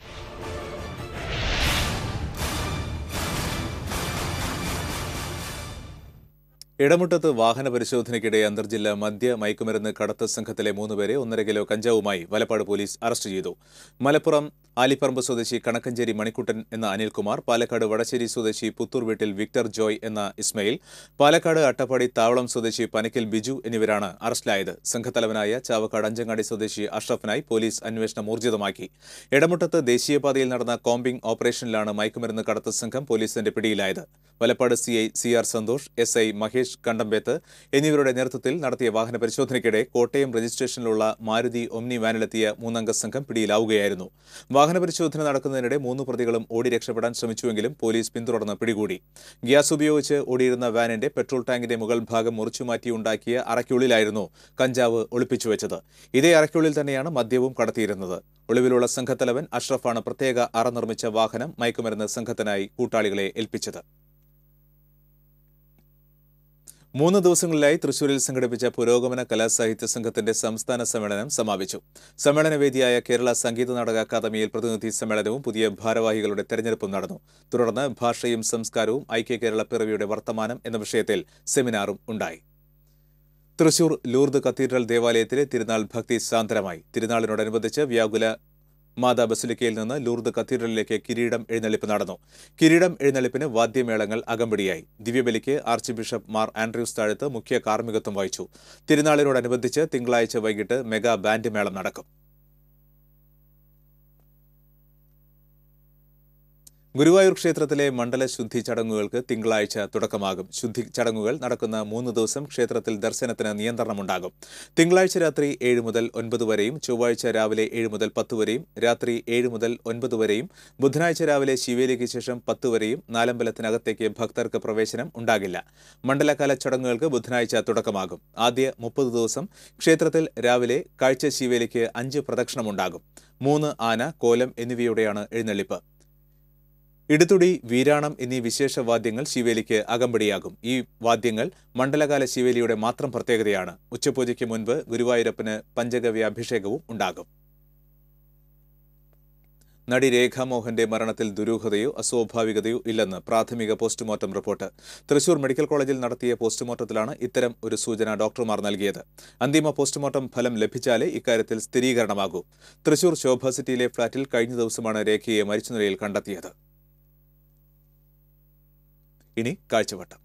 ഇടമുട്ടത്ത് വാഹന പരിശോധനയ്ക്കിടെ അന്തർജില്ലാ മദ്യ മയക്കുമരുന്ന് കടത്ത് സംഘത്തിലെ മൂന്നുപേരെ ഒന്നര കിലോ കഞ്ചാവുമായി വലപ്പാട് പോലീസ് അറസ്റ്റ് ചെയ്തു മലപ്പുറം ആലിപ്പറമ്പ് സ്വദേശി കണക്കഞ്ചേരി മണിക്കുട്ടൻ എന്ന അനിൽകുമാർ പാലക്കാട് വടശ്ശേരി സ്വദേശി പുത്തൂർ വീട്ടിൽ വിക്ടർ ജോയ് എന്ന ഇസ്മയിൽ പാലക്കാട് അട്ടപ്പാടി താവളം സ്വദേശി പനക്കിൽ ബിജു എന്നിവരാണ് അറസ്റ്റിലായത് സംഘത്തലവനായ ചാവക്കാട് അഞ്ചങ്ങാടി സ്വദേശി അഷ്റഫിനായി പോലീസ് അന്വേഷണം ഊർജിതമാക്കി ഇടമുട്ടത്ത് ദേശീയപാതയിൽ നടന്ന കോമ്പിംഗ് ഓപ്പറേഷനിലാണ് മയക്കുമരുന്ന് കടത്ത് സംഘം പോലീസിന്റെ പിടിയിലായത് Valappad C I C R Santhosh S I Mahesh Kandambeth എന്നിവരുടെ നേതൃത്വത്തിൽ നടത്തിയ വാഹന പരിശോധനയ്ക്കിടെ കോട്ടയം രജിസ്ട്രേഷനിലുള്ള മാരുതി ഒമ്നി വാനിലെത്തിയ മൂന്നംഗ സംഘം പിടിയിലാവുകയായിരുന്നു വാഹന പരിശോധന നടക്കുന്നതിനിടെ മൂന്ന് പ്രതികളും ഓടി രക്ഷപ്പെടാൻ ശ്രമിച്ചുവെങ്കിലും പോലീസ് പിന്തുടർന്ന് പിടികൂടി ഗ്യാസ് ഉപയോഗിച്ച് ഓടിയിരുന്ന വാനിന്റെ പെട്രോൾ ടാങ്കിന്റെ മുകൾ ഭാഗം മുറിച്ചുമാറ്റിയുണ്ടാക്കിയ അറയ്ക്കുള്ളിലായിരുന്നു കഞ്ചാവ് ഒളിപ്പിച്ചു വെച്ചത് ഇതേ അറയ്ക്കുള്ളിൽ തന്നെയാണ് മദ്യവും കടത്തിയിരുന്നത് ഒളിവിലുള്ള സംഘത്തലവൻ അഷ്റഫാണ് പ്രത്യേക അറ നിർമ്മിച്ച വാഹനം മയക്കുമരുന്ന് സംഘത്തിനായി കൂട്ടാളികളെ ഏൽപ്പിച്ചത് മൂന്ന് ദിവസങ്ങളിലായി തൃശൂരിൽ സംഘടിപ്പിച്ച പുരോഗമന കലാസാഹിത്യ സംഘത്തിന്റെ സംസ്ഥാന സമ്മേളനം സമാപിച്ചു സമ്മേളനവേദിയായ കേരള സംഗീത നാടക അക്കാദമിയിൽ പ്രതിനിധി സമ്മേളനവും പുതിയ ഭാരവാഹികളുടെ തെരഞ്ഞെടുപ്പും നടന്നു തുടർന്ന് ഭാഷയും സംസ്കാരവും ഐക്യ കേരള പിറവിയുടെ വർത്തമാനം എന്ന വിഷയത്തിൽ സെമിനാറും ഉണ്ടായി തൃശൂർ ലൂർദ് കത്തീഡ്രൽ ദേവാലയത്തിലെ തിരുനാൾ ഭക്തി സാന്ദ്രമായി തിരുനാളിനോടനുബന്ധിച്ച് വ്യാകുല മാതാ ബസിലിക്കയിൽ നിന്ന് ലൂർദ് കത്തീഡ്രലിലേക്ക് കിരീടം എഴുന്നള്ളിപ്പ് നടന്നു കിരീടം എഴുന്നള്ളിപ്പിന് വാദ്യമേളങ്ങൾ അകമ്പടിയായി ദിവ്യബലിക്ക് archbishop Mar Andrews Thazhath മുഖ്യ കാർമ്മികത്വം വഹിച്ചു തിരുനാളിനോടനുബന്ധിച്ച് തിങ്കളാഴ്ച വൈകിട്ട് മെഗാ ബാൻഡ് മേളം നടക്കും ഗുരുവായൂർ ക്ഷേത്രത്തിലെ മണ്ഡല ശുദ്ധി ചടങ്ങുകൾക്ക് തിങ്കളാഴ്ച തുടക്കമാകും ശുദ്ധി ചടങ്ങുകൾ നടക്കുന്ന മൂന്ന് ദിവസം ക്ഷേത്രത്തിൽ ദർശനത്തിന് നിയന്ത്രണമുണ്ടാകും തിങ്കളാഴ്ച രാത്രി ഏഴ് മുതൽ ഒൻപത് വരെയും ചൊവ്വാഴ്ച രാവിലെ ഏഴ് മുതൽ പത്ത് വരെയും രാത്രി ഏഴ് മുതൽ ഒൻപത് വരെയും ബുധനാഴ്ച രാവിലെ ശിവേലിക്ക് ശേഷം പത്ത് വരെയും നാലമ്പലത്തിനകത്തേക്ക് ഭക്തർക്ക് പ്രവേശനം ഉണ്ടാകില്ല മണ്ഡലകാല ചടങ്ങുകൾക്ക് ബുധനാഴ്ച തുടക്കമാകും ആദ്യ മുപ്പത് ദിവസം ക്ഷേത്രത്തിൽ രാവിലെ കാഴ്ച ശിവേലിക്ക് അഞ്ച് പ്രദക്ഷിണമുണ്ടാകും മൂന്ന് ആന കോലം എന്നിവയോടെയാണ് എഴുന്നള്ളിപ്പ് ഇടുത്തുടി വീരാണം എന്നീ വിശേഷ വാദ്യങ്ങൾ ശിവേലിക്ക് അകമ്പടിയാകും ഈ വാദ്യങ്ങൾ മണ്ഡലകാല ശിവേലിയുടെ മാത്രം പ്രത്യേകതയാണ് ഉച്ചപൂജയ്ക്ക് മുൻപ് ഗുരുവായൂരപ്പന് പഞ്ചഗവ്യ അഭിഷേകവും ഉണ്ടാകും നടി രേഖാമോഹന്റെ മരണത്തിൽ ദുരൂഹതയോ അസ്വാഭാവികതയോ ഇല്ലെന്ന് പ്രാഥമിക പോസ്റ്റ്മോർട്ടം റിപ്പോർട്ട് തൃശൂർ മെഡിക്കൽ കോളേജിൽ നടത്തിയ പോസ്റ്റ്മോർട്ടത്തിലാണ് ഇത്തരം ഒരു സൂചന ഡോക്ടർമാർ നൽകിയത് അന്തിമ പോസ്റ്റ്മോർട്ടം ഫലം ലഭിച്ചാലേ ഇക്കാര്യത്തിൽ സ്ഥിരീകരണമാകൂ തൃശൂർ ശോഭ സിറ്റിയിലെ ഫ്ളാറ്റിൽ കഴിഞ്ഞ ദിവസമാണ് രേഖയെ മരിച്ച നിലയിൽ കണ്ടെത്തിയത് ഇനി കാഴ്ചവട്ടം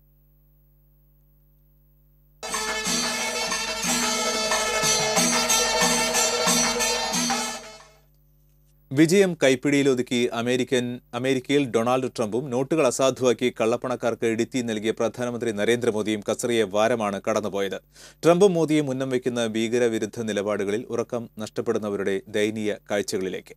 വിജയം കൈപ്പിടിയിലൊതുക്കി അമേരിക്കൻ അമേരിക്കയിൽ ഡൊണാൾഡ് ട്രംപും നോട്ടുകൾ അസാധുവാക്കി കള്ളപ്പണക്കാർക്ക് ഇടുത്തി നൽകിയ പ്രധാനമന്ത്രി നരേന്ദ്രമോദിയും കസറിയ വാരമാണ് കടന്നുപോയത് ട്രംപും മോദിയും ഉന്നം വയ്ക്കുന്ന ഭീകരവിരുദ്ധ നിലപാടുകളിൽ ഉറക്കം നഷ്ടപ്പെടുന്നവരുടെ ദയനീയ കാഴ്ചകളിലേക്ക്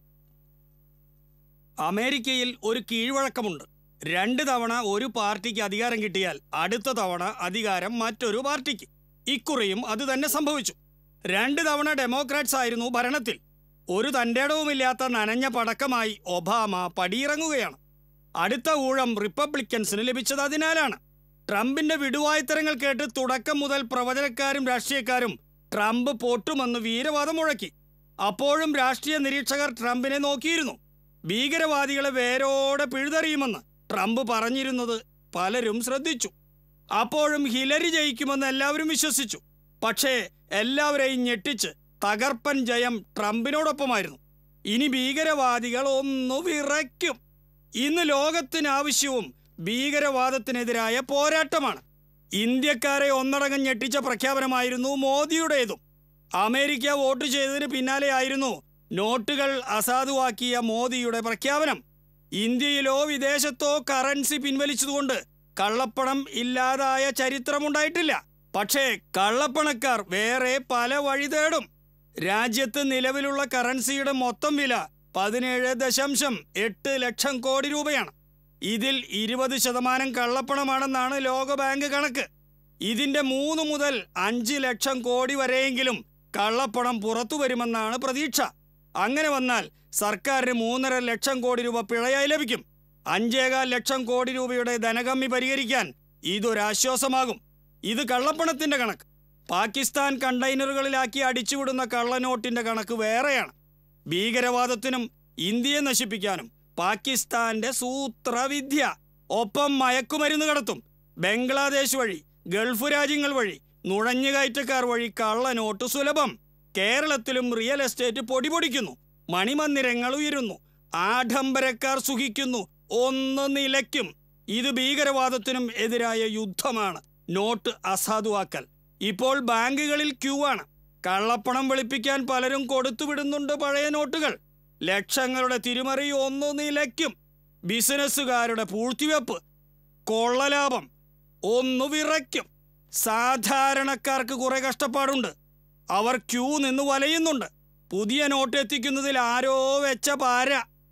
അമേരിക്കയിൽ ഒരു കീഴ്വഴക്കമുണ്ട് രണ്ട് തവണ ഒരു പാർട്ടിക്ക് അധികാരം കിട്ടിയാൽ അടുത്ത തവണ അധികാരം മറ്റൊരു പാർട്ടിക്ക് ഇക്കുറിയും അത് തന്നെ സംഭവിച്ചു രണ്ട് തവണ ഡെമോക്രാറ്റ്സ് ആയിരുന്നു ഭരണത്തിൽ ഒരു തൻ്റെടവുമില്ലാത്ത നനഞ്ഞ പടക്കമായി ഒബാമ പടിയിറങ്ങുകയാണ് അടുത്ത ഊഴം റിപ്പബ്ലിക്കൻസിന് ലഭിച്ചത് അതിനാലാണ് ട്രംപിന്റെ വിടുവായുത്തരങ്ങൾ കേട്ട് തുടക്കം മുതൽ പ്രവചനക്കാരും രാഷ്ട്രീയക്കാരും ട്രംപ് പൊട്ടുമെന്ന് വീരവാദം മുഴക്കി അപ്പോഴും രാഷ്ട്രീയ നിരീക്ഷകർ ട്രംപിനെ നോക്കിയിരുന്നു ഭീകരവാദികളെ വേരോടെ പിഴുതെറിയുമെന്ന് ട്രംപ് പറഞ്ഞിരുന്നത് പലരും ശ്രദ്ധിച്ചു അപ്പോഴും ഹിലരി ജയിക്കുമെന്ന് എല്ലാവരും വിശ്വസിച്ചു പക്ഷേ എല്ലാവരെയും ഞെട്ടിച്ച് തകർപ്പൻ ജയം ട്രംപിനോടൊപ്പമായിരുന്നു ഇനി ഭീകരവാദികൾ ഒന്നു വിറയ്ക്കും ഇന്ന് ലോകത്തിനാവശ്യവും ഭീകരവാദത്തിനെതിരായ പോരാട്ടമാണ് ഇന്ത്യക്കാരെ ഒന്നടങ്കം ഞെട്ടിച്ച പ്രഖ്യാപനമായിരുന്നു മോദിയുടേതും അമേരിക്ക വോട്ട് ചെയ്തതിന് പിന്നാലെയായിരുന്നു നോട്ടുകൾ അസാധുവാക്കിയ മോദിയുടെ പ്രഖ്യാപനം ഇന്ത്യയിലോ വിദേശത്തോ കറൻസി പിൻവലിച്ചതുകൊണ്ട് കള്ളപ്പണം ഇല്ലാതായ ചരിത്രമുണ്ടായിട്ടില്ല പക്ഷേ കള്ളപ്പണക്കാർ വേറെ പല വഴി തേടും രാജ്യത്ത് നിലവിലുള്ള കറൻസിയുടെ മൊത്തം വില പതിനേഴ് ദശാംശം എട്ട് ലക്ഷം കോടി രൂപയാണ് ഇതിൽ ഇരുപത് ശതമാനം കള്ളപ്പണമാണെന്നാണ് ലോകബാങ്ക് കണക്ക് ഇതിന്റെ മൂന്ന് മുതൽ അഞ്ച് ലക്ഷം കോടി വരെയെങ്കിലും കള്ളപ്പണം പുറത്തു വരുമെന്നാണ് പ്രതീക്ഷ അങ്ങനെ വന്നാൽ സർക്കാരിന് മൂന്നര ലക്ഷം കോടി രൂപ പിഴയായി ലഭിക്കും അഞ്ചേകാൽ ലക്ഷം കോടി രൂപയുടെ ധനകമ്മി പരിഹരിക്കാൻ ഇതൊരാശ്വാസമാകും ഇത് കള്ളപ്പണത്തിന്റെ കണക്ക് പാകിസ്ഥാൻ കണ്ടെയ്നറുകളിലാക്കി അടിച്ചുവിടുന്ന കള്ളനോട്ടിന്റെ കണക്ക് വേറെയാണ് ഭീകരവാദത്തിനും ഇന്ത്യയെ നശിപ്പിക്കാനും പാകിസ്ഥാന്റെ സൂത്രവിദ്യ ഒപ്പം മയക്കുമരുന്ന് കടത്തും ബംഗ്ലാദേശ് വഴി ഗൾഫ് രാജ്യങ്ങൾ വഴി നുഴഞ്ഞുകയറ്റക്കാർ വഴി കള്ളനോട്ട് സുലഭം കേരളത്തിലും റിയൽ എസ്റ്റേറ്റ് പൊടിപൊടിക്കുന്നു മണിമന്ദിരങ്ങൾ ഉയരുന്നു ആഡംബരക്കാർ സുഖിക്കുന്നു ഒന്ന് നിലയ്ക്കും ഇത് ഭീകരവാദത്തിനും എതിരായ യുദ്ധമാണ് നോട്ട് അസാധുവാക്കൽ ഇപ്പോൾ ബാങ്കുകളിൽ ക്യൂ ആണ് കള്ളപ്പണം വെളുപ്പിക്കാൻ പലരും കൊടുത്തുവിടുന്നുണ്ട് പഴയ നോട്ടുകൾ ലക്ഷങ്ങളുടെ തിരിമറി ഒന്ന് നിലയ്ക്കും ബിസിനസ്സുകാരുടെ പൂഴ്ത്തിവെപ്പ് കൊള്ളലാഭം ഒന്ന് വിറയ്ക്കും സാധാരണക്കാർക്ക് കുറെ കഷ്ടപ്പാടുണ്ട് അവർ ക്യൂ നിന്ന് വലയുന്നുണ്ട് പുതിയ നോട്ട് എത്തിക്കുന്നതിൽ ആരോ വെച്ച പാര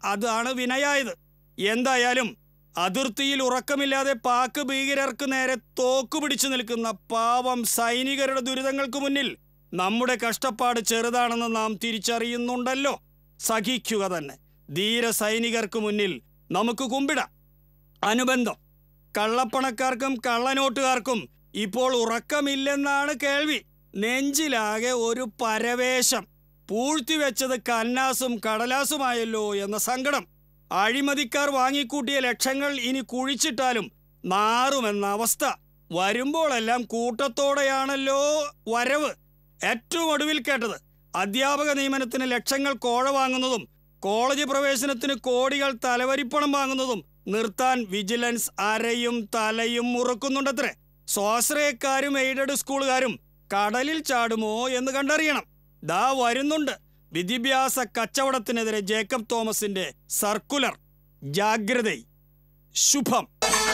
അതാണ് വിനയായത് എന്തായാലും അതിർത്തിയിൽ ഉറക്കമില്ലാതെ പാക് ഭീകരർക്ക് നേരെ തോക്ക് പിടിച്ചു നിൽക്കുന്ന പാവം സൈനികരുടെ ദുരിതങ്ങൾക്ക് മുന്നിൽ നമ്മുടെ കഷ്ടപ്പാട് ചെറുതാണെന്ന് നാം തിരിച്ചറിയുന്നുണ്ടല്ലോ സഹിക്കുക തന്നെ ധീര സൈനികർക്ക് മുന്നിൽ നമുക്ക് കുമ്പിടാം അനുബന്ധം കള്ളപ്പണക്കാർക്കും കള്ളനോട്ടുകാർക്കും ഇപ്പോൾ ഉറക്കമില്ലെന്നാണ് കേൾവി നെഞ്ചിലാകെ ഒരു പരവേശം പൂഴ്ത്തിവെച്ചത് കന്നാസും കടലാസുമായല്ലോ എന്ന സങ്കടം അഴിമതിക്കാർ വാങ്ങിക്കൂട്ടിയ ലക്ഷങ്ങൾ ഇനി കുഴിച്ചിട്ടാലും നാറുമെന്ന അവസ്ഥ വരുമ്പോഴെല്ലാം കൂട്ടത്തോടെയാണല്ലോ വരവ് ഏറ്റവും ഒടുവിൽ കേട്ടത് അധ്യാപക നിയമനത്തിന് ലക്ഷങ്ങൾ കോഴ വാങ്ങുന്നതും കോളേജ് പ്രവേശനത്തിന് കോടികൾ തലവരിപ്പണം വാങ്ങുന്നതും നിർത്താൻ വിജിലൻസ് അരയും തലയും മുറുക്കുന്നുണ്ടത്രേ സ്വാശ്രയക്കാരും എയ്ഡഡ് സ്കൂളുകാരും കടലിൽ ചാടുമോ എന്ന് കണ്ടറിയണം ദാ വരുന്നുണ്ട് വിദ്യാഭ്യാസ കച്ചവടത്തിനെതിരെ ജേക്കബ് തോമസിന്റെ സർക്കുലർ ജാഗ്രത ശുഭം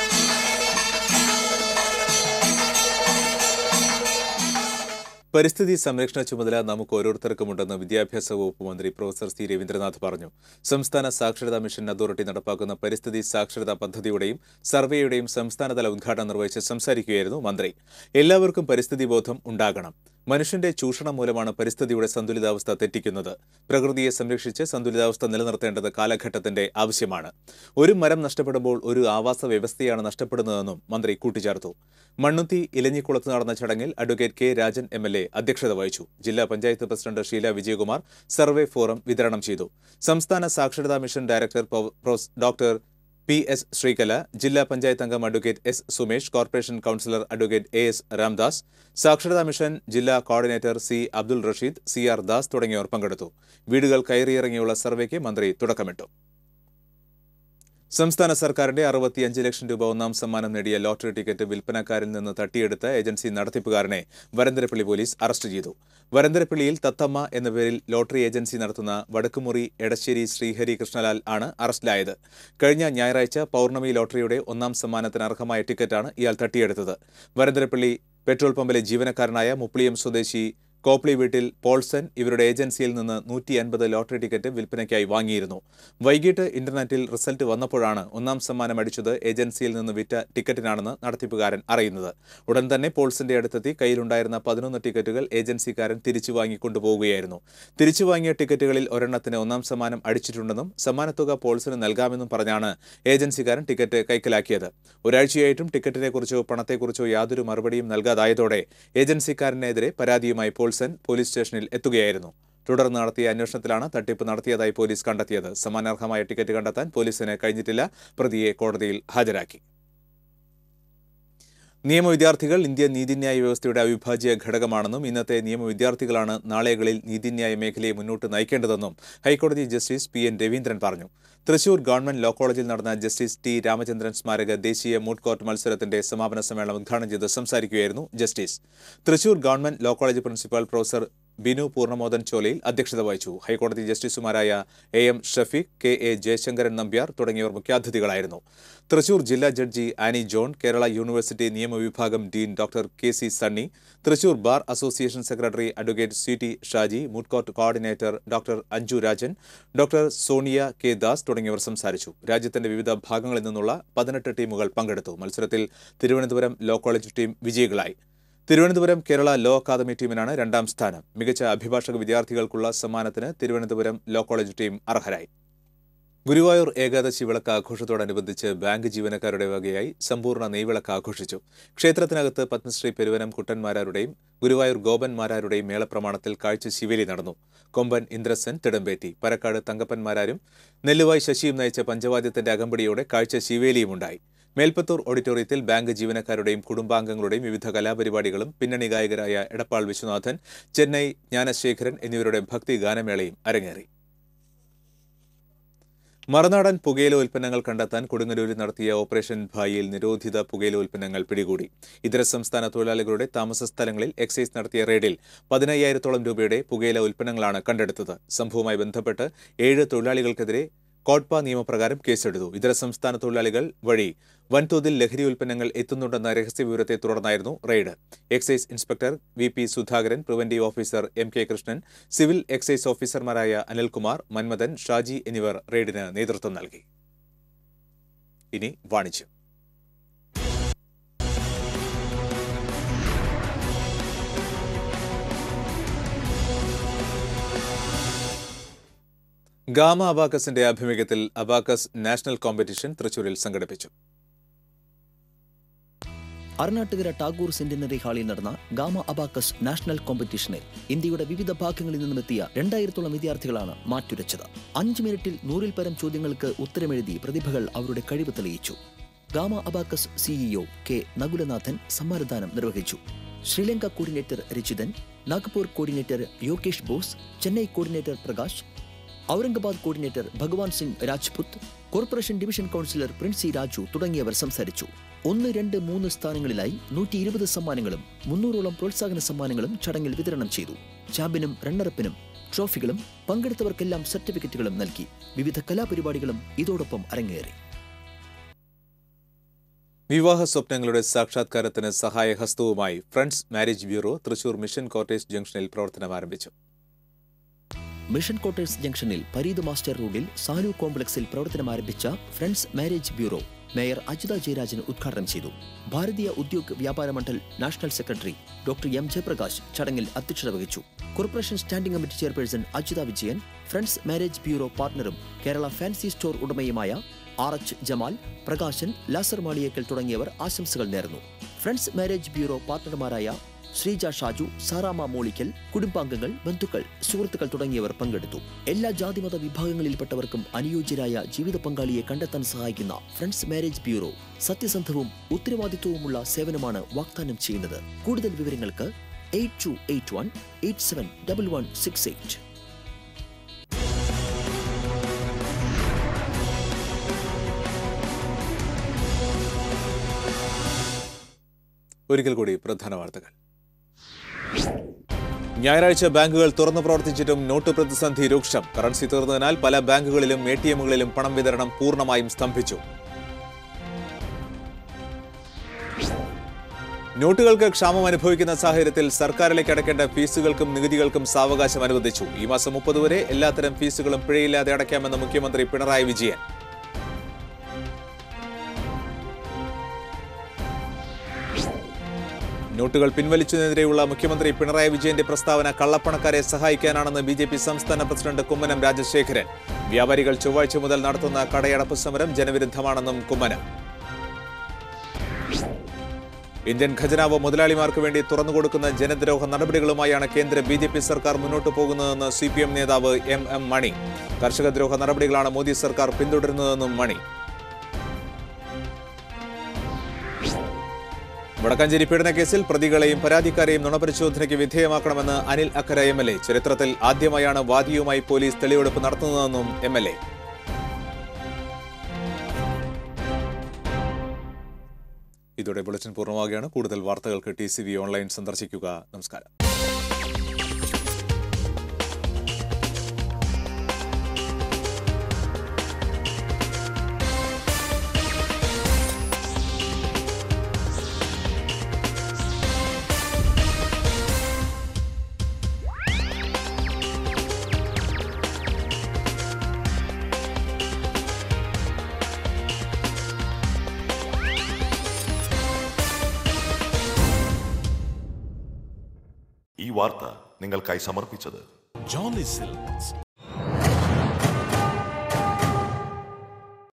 പരിസ്ഥിതി സംരക്ഷണ ചുമതല നമുക്ക് ഓരോരുത്തർക്കുമുണ്ടെന്ന് വിദ്യാഭ്യാസ വകുപ്പ് മന്ത്രി പ്രൊഫസർ സി രവീന്ദ്രനാഥ് പറഞ്ഞു സംസ്ഥാന സാക്ഷരതാ മിഷൻ അതോറിറ്റി നടപ്പാക്കുന്ന പരിസ്ഥിതി സാക്ഷരതാ പദ്ധതിയുടെയും സർവേയുടെയും സംസ്ഥാനതല ഉദ്ഘാടനം നിർവഹിച്ച് സംസാരിക്കുകയായിരുന്നു മന്ത്രി എല്ലാവർക്കും പരിസ്ഥിതി ബോധം ഉണ്ടാകണം മനുഷ്യന്റെ ചൂഷണം മൂലമാണ് പരിസ്ഥിതിയുടെ സന്തുലിതാവസ്ഥ തെറ്റിക്കുന്നത് പ്രകൃതിയെ സംരക്ഷിച്ച് സന്തുലിതാവസ്ഥ നിലനിർത്തേണ്ടത് കാലഘട്ടത്തിന്റെ ആവശ്യമാണ് ഒരു മരം നഷ്ടപ്പെടുമ്പോൾ ഒരു ആവാസ വ്യവസ്ഥയാണ് നഷ്ടപ്പെടുന്നതെന്നും മന്ത്രി കൂട്ടിച്ചേർത്തു മണ്ണുത്തി ഇലഞ്ഞിക്കുളത്ത് നടന്ന ചടങ്ങിൽ advocate K Rajan M L A അധ്യക്ഷത വഹിച്ചു ജില്ലാ panchayat president Sheela Vijayakumar survey form വിതരണം ചെയ്തു സംസ്ഥാന സാക്ഷരതാ mission director pro- pros doctor P S Sreekala ജില്ലാ പഞ്ചായത്ത് അംഗം advocate S Sumesh corporation councillor advocate A S Ramdas സാക്ഷരതാ മിഷൻ ജില്ലാ coordinator C Abdul Rasheed C R Das തുടങ്ങിയവർ പങ്കെടുത്തു വീടുകൾ കയറിയിറങ്ങിയുള്ള സർവേക്ക് മന്ത്രി തുടക്കമിട്ടു സംസ്ഥാന സർക്കാരിന്റെ അറുപത്തിയഞ്ച് ലക്ഷം രൂപ ഒന്നാം സമ്മാനം നേടിയ ലോട്ടറി ടിക്കറ്റ് വിൽപ്പനക്കാരിൽ നിന്ന് തട്ടിയെടുത്ത ഏജൻസി നടത്തിപ്പുകാരനെ വരന്തരപ്പള്ളി പോലീസ് അറസ്റ്റ് ചെയ്തു വരന്തരപ്പള്ളിയിൽ തത്തമ്മ എന്ന പേരിൽ ലോട്ടറി ഏജൻസി നടത്തുന്ന വടക്കുമുറി എടശ്ശേരി ശ്രീഹരി കൃഷ്ണലാൽ ആണ് അറസ്റ്റിലായത് കഴിഞ്ഞ ഞായറാഴ്ച പൗർണമി ലോട്ടറിയുടെ ഒന്നാം സമ്മാനത്തിന് അർഹമായ ടിക്കറ്റാണ് ഇയാൾ തട്ടിയെടുത്തത് വരന്തരപ്പള്ളി പെട്രോൾ പമ്പിലെ ജീവനക്കാരനായ മുപ്ലിയം സ്വദേശി കോപ്ലി വീട്ടിൽ പോൾസൺ ഇവരുടെ ഏജൻസിയിൽ നിന്ന് നൂറ്റി അൻപത് ലോട്ടറി ടിക്കറ്റ് വിൽപ്പനയ്ക്കായി വാങ്ങിയിരുന്നു വൈകിട്ട് ഇന്റർനെറ്റിൽ റിസൾട്ട് വന്നപ്പോഴാണ് ഒന്നാം സമ്മാനം അടിച്ചത് ഏജൻസിയിൽ നിന്ന് വിറ്റ ടിക്കറ്റിനാണെന്ന് നടത്തിപ്പുകാരൻ അറിയുന്നത് ഉടൻ തന്നെ പോൾസന്റെ അടുത്തെത്തി കയ്യിലുണ്ടായിരുന്ന പതിനൊന്ന് ടിക്കറ്റുകൾ ഏജൻസിക്കാരൻ തിരിച്ചു വാങ്ങിക്കൊണ്ടുപോവുകയായിരുന്നു തിരിച്ചു വാങ്ങിയ ടിക്കറ്റുകളിൽ ഒരെണ്ണത്തിന് ഒന്നാം സമ്മാനം അടിച്ചിട്ടുണ്ടെന്നും സമ്മാനത്തുക പോൾസന് നൽകാമെന്നും പറഞ്ഞാണ് ഏജൻസിക്കാരൻ ടിക്കറ്റ് കൈക്കലാക്കിയത് ഒരാഴ്ചയായിട്ടും ടിക്കറ്റിനെക്കുറിച്ചോ പണത്തെക്കുറിച്ചോ യാതൊരു മറുപടിയും നൽകാതായതോടെ ഏജൻസിക്കാരനെതിരെ പരാതിയുമായി പോൾസൺ പോലീസ് സ്റ്റേഷനിൽ എത്തുകയായിരുന്നു തുടർന്ന് നടത്തിയ അന്വേഷണത്തിലാണ് തട്ടിപ്പ് നടത്തിയതായി പോലീസ് കണ്ടെത്തിയത് സമ്മാനാർഹമായ ടിക്കറ്റ് കണ്ടെത്താൻ പോലീസിന് കഴിഞ്ഞിട്ടില്ല പ്രതിയെ കോടതിയിൽ ഹാജരാക്കി നിയമവിദ്യാർത്ഥികൾ ഇന്ത്യൻ നീതിന്യായ വ്യവസ്ഥയുടെ അവിഭാജ്യ ഘടകമാണെന്നും ഇന്നത്തെ നിയമവിദ്യാർത്ഥികളാണ് നാളെകളിൽ നീതിന്യായ മേഖലയെ മുന്നോട്ട് നയിക്കേണ്ടതെന്നും ഹൈക്കോടതി ജസ്റ്റിസ് പി എൻ രവീന്ദ്രൻ പറഞ്ഞു തൃശൂർ ഗവൺമെന്റ് ലോ കോളേജിൽ നടന്ന ജസ്റ്റിസ് ടി രാമചന്ദ്രൻ സ്മാരക ദേശീയ മൂഡ് കോർട്ട് മത്സരത്തിന്റെ സമാപന സമ്മേളനം ഉദ്ഘാടനം ചെയ്ത് സംസാരിക്കുകയായിരുന്നു justice Thrissur government law college principal professor Binu Poornamodan Cholayil അധ്യക്ഷത വഹിച്ചു ഹൈക്കോടതി ജസ്റ്റിസുമാരായ A M Shafeeq K A Jayasankaran Nambiar തുടങ്ങിയവർ മുഖ്യാതിഥികളായിരുന്നു തൃശൂർ ജില്ലാ judge Annie John Kerala university നിയമവിഭാഗം dean doctor K C Sunny Thrissur bar association secretary advocate C T Shaji moot court coordinator doctor Anju Rajan doctor Sonia K Das തുടങ്ങിയവർ സംസാരിച്ചു രാജ്യത്തിന്റെ വിവിധ ഭാഗങ്ങളിൽ നിന്നുള്ള പതിനെട്ട് ടീമുകൾ പങ്കെടുത്തു മത്സരത്തിൽ തിരുവനന്തപുരം ലോ കോളേജ് ടീം വിജയികളായി തിരുവനന്തപുരം കേരള ലോ അക്കാദമി ടീമിനാണ് രണ്ടാം സ്ഥാനം മികച്ച അഭിഭാഷക വിദ്യാർത്ഥികൾക്കുള്ള സമ്മാനത്തിന് തിരുവനന്തപുരം ലോ കോളേജ് ടീം അർഹരായി ഗുരുവായൂർ ഏകാദശി വിളക്ക് ആഘോഷത്തോടനുബന്ധിച്ച് ബാങ്ക് ജീവനക്കാരുടെ വകയായി സമ്പൂർണ്ണ നെയ്വിളക്ക് ആഘോഷിച്ചു ക്ഷേത്രത്തിനകത്ത് പത്മശ്രീ പെരുവനം കുട്ടന്മാരാരുടെയും ഗുരുവായൂർ ഗോപന്മാരാരുടെയും മേളപ്രമാണത്തിൽ കാഴ്ച ശിവേലി നടന്നു കൊമ്പൻ ഇന്ദ്രസൻ തിടമ്പേറ്റി പരക്കാട് തങ്കപ്പന്മാരാരും നെല്ലുവായി ശശിയും നയിച്ച പഞ്ചവാദ്യത്തിന്റെ അകമ്പടിയോടെ കാഴ്ച ശിവേലിയുമുണ്ടായി മേൽപ്പത്തൂർ ഓഡിറ്റോറിയത്തിൽ ബാങ്ക് ജീവനക്കാരുടെയും കുടുംബാംഗങ്ങളുടെയും വിവിധ കലാപരിപാടികളും പിന്നണി ഗായകരായ എടപ്പാൾ വിശ്വനാഥൻ ചെന്നൈ ജ്ഞാനശേഖരൻ എന്നിവരുടെ ഭക്തി ഗാനമേളയും അരങ്ങേറി മറുനാടൻ പുകയില ഉൽപ്പന്നങ്ങൾ കണ്ടെത്താൻ കൊടുങ്ങല്ലൂരിൽ നടത്തിയ ഓപ്പറേഷൻ ഭായിയിൽ നിരോധിത പുകയില ഉൽപ്പന്നങ്ങൾ പിടികൂടി ഇതര സംസ്ഥാന തൊഴിലാളികളുടെ താമസ സ്ഥലങ്ങളിൽ എക്സൈസ് നടത്തിയ റെയ്ഡിൽ പതിനയ്യായിരത്തോളം രൂപയുടെ പുകയില ഉൽപ്പന്നങ്ങളാണ് കണ്ടെടുത്തത് സംഭവവുമായി ബന്ധപ്പെട്ട് ഏഴ് തൊഴിലാളികൾക്കെതിരെ കോട്ട്പ നിയമപ്രകാരം കേസെടുത്തു ഇതര സംസ്ഥാന തൊഴിലാളികൾ വഴി വൻതോതിൽ ലഹരി ഉൽപ്പന്നങ്ങൾ എത്തുന്നുണ്ടെന്ന രഹസ്യവിവരത്തെ തുടർന്നായിരുന്നു raid excise inspector V P Sudhakaran preventive officer M K Krishnan civil excise ഓഫീസർമാരായ അനിൽകുമാർ മന്മഥൻ ഷാജി എന്നിവർ റെയ്ഡിന് നേതൃത്വം നൽകി ഇനി വാണിജ്യം ഗാമ അബാക്കസിന്റെ ആഭിമുഖ്യത്തിൽ അബാക്കസ് നാഷണൽ കോമ്പറ്റീഷൻ തൃശൂരിൽ സംഘടിപ്പിച്ചു അർണാട്ടുകര ടാഗോർ സെന്റിനറി ഹാളിൽ നടന്ന ഗാമ അബാക്കസ് നാഷണൽ കോമ്പറ്റീഷനിൽ ഇന്ത്യയുടെ വിവിധ ഭാഗങ്ങളിൽ നിന്നുമെത്തിയ രണ്ടായിരത്തോളം വിദ്യാർത്ഥികളാണ് മാറ്റുരച്ചത് അഞ്ച് മിനിറ്റിൽ നൂറിൽ പരം ചോദ്യങ്ങൾക്ക് ഉത്തരമെഴുതി പ്രതിഭകൾ അവരുടെ കഴിവ് തെളിയിച്ചു Gama abacus CEO K Nakulanathan സമ്മാനദാനം നിർവഹിച്ചു Sri Lanka coordinator Rachithan Nagpur coordinator Yogesh Bose Chennai coordinator Prakash Aurangabad coordinator Bhagwan Singh Rajput corporation division councillor Princy Raju തുടങ്ങിയവർ സംസാരിച്ചു ഒന്ന് രണ്ട് മൂന്ന് സ്ഥാനങ്ങളിലായി നൂറ്റി ഇരുപത് സമ്മാനങ്ങളും മുന്നൂറോളം പ്രോത്സാഹന സമ്മാനങ്ങളും ചടങ്ങിൽ വിതരണം ചെയ്തു ചാമ്പ്യനും റണ്ണറപ്പിനും ട്രോഫികളും പങ്കെടുത്തവർക്കെല്ലാം സർട്ടിഫിക്കറ്റുകളും നൽകി വിവിധ കലാപരിപാടികളും ഇതോടൊപ്പം അരങ്ങേറി വിവാഹ സ്വപ്നങ്ങളുടെ സാക്ഷാത്കാരത്തിന് സഹായഹസ്തവുമായി friends marriage bureau Thrissur mission quarters ജംഗ്ഷനിൽ പ്രവർത്തനം ആരംഭിച്ചു മിഷൻ ക്വാർട്ടേഴ്സ് ജംഗ്ഷനിൽ പരീത് മാസ്റ്റർ റോഡിൽ സാലു കോംപ്ലക്സിൽ പ്രവർത്തനം ആരംഭിച്ച friends marriage bureau mayor Ajitha Jayarajan ഉദ്ഘാടനം ചെയ്തു Bharatiya Udyog Vyapar Mandal national secretary doctor M Jayaprakash ചടങ്ങിൽ അധ്യക്ഷത വഹിച്ചു corporation standing committee chairperson Ajitha Vijayan friends marriage bureau പാർട്ണറും കേരള ഫാൻസി സ്റ്റോർ ഉടമയുമായ ആർ എച്ച് ജമാൽ പ്രകാശൻ ലാസർ മാളിയേക്കൽ തുടങ്ങിയവർ ആശംസകൾ നേർന്നു ഫ്രണ്ട്സ് മാരേജ് ബ്യൂറോ പാർട്ണർമാരായ ശ്രീജ ഷാജു സാറാമ മോളിക്കൽ കുടുംബാംഗങ്ങൾ ബന്ധുക്കൾ സുഹൃത്തുക്കൾ തുടങ്ങിയവർ പങ്കെടുത്തു എല്ലാ ജാതിമത വിഭാഗങ്ങളിൽപ്പെട്ടവർക്കും അനുയോജ്യരായ ജീവിത പങ്കാളിയെ കണ്ടെത്താൻ സഹായിക്കുന്ന ഫ്രണ്ട്സ് മാരേജ് ബ്യൂറോ സത്യസന്ധവും ഉത്തരവാദിത്വവുമുള്ള സേവനമാണ് വാഗ്ദാനം ചെയ്യുന്നത് കൂടുതൽ വിവരങ്ങൾക്ക് eight two eight one eight seven double one six eight ഒരിക്കൽ കൂടി പ്രധാന വാർത്തകൾ ഞായറാഴ്ച ബാങ്കുകൾ തുറന്നു പ്രവർത്തിച്ചിട്ടും നോട്ട് പ്രതിസന്ധി രൂക്ഷം കറൻസി തീർന്നതിനാൽ പല ബാങ്കുകളിലും എ ടി എമ്മുകളിലും പണം വിതരണം പൂർണ്ണമായും സ്തംഭിച്ചു നോട്ടുകൾക്ക് ക്ഷാമം അനുഭവിക്കുന്ന സാഹചര്യത്തിൽ സർക്കാരിലേക്ക് അടയ്ക്കേണ്ട ഫീസുകൾക്കും നികുതികൾക്കും സാവകാശം അനുവദിച്ചു ഈ മാസം മുപ്പത് വരെ എല്ലാത്തരം ഫീസുകളും പിഴയില്ലാതെ അടയ്ക്കാമെന്ന് മുഖ്യമന്ത്രി പിണറായി വിജയൻ നോട്ടുകൾ പിൻവലിച്ചതിനെതിരെയുള്ള മുഖ്യമന്ത്രി പിണറായി വിജയന്റെ പ്രസ്താവന കള്ളപ്പണക്കാരെ സഹായിക്കാനാണെന്ന് ബി ജെ പി സംസ്ഥാന പ്രസിഡന്റ് കുമ്മനം രാജശേഖരൻ വ്യാപാരികൾ ചൊവ്വാഴ്ച മുതൽ നടത്തുന്ന കടയടപ്പ് സമരം ജനവിരുദ്ധമാണെന്നും കുമ്മനം ഇന്ത്യൻ ഖജനാവ് മുതലാളിമാർക്ക് വേണ്ടി തുറന്നുകൊടുക്കുന്ന ജനദ്രോഹ നടപടികളുമായാണ് കേന്ദ്ര ബി ജെ പി സർക്കാർ മുന്നോട്ടു പോകുന്നതെന്ന് സി പി എം നേതാവ് എം എം മണി കർഷകദ്രോഹ നടപടികളാണ് മോദി സർക്കാർ പിന്തുടരുന്നതെന്നും മണി വടക്കാഞ്ചേരി പീഡനക്കേസിൽ പ്രതികളെയും പരാതിക്കാരെയും നുണപരിശോധനയ്ക്ക് വിധേയമാക്കണമെന്ന് Anil Akkara M L A ചരിത്രത്തിൽ ആദ്യമായാണ് വാദിയുമായി പോലീസ് തെളിവെടുപ്പ് നടത്തുന്നതെന്നും എം എൽ എ ഇതോടെ ബുള്ളറ്റിൻ പൂർണ്ണമാവുകയാണ് കൂടുതൽ വാർത്തകൾക്ക് ടി സി വി ഓൺലൈൻ സന്ദർശിക്കുക നമസ്കാരം ഈ വാർത്ത നിങ്ങൾക്കായി സമർപ്പിച്ചത് ജോളി സിൽക്സ്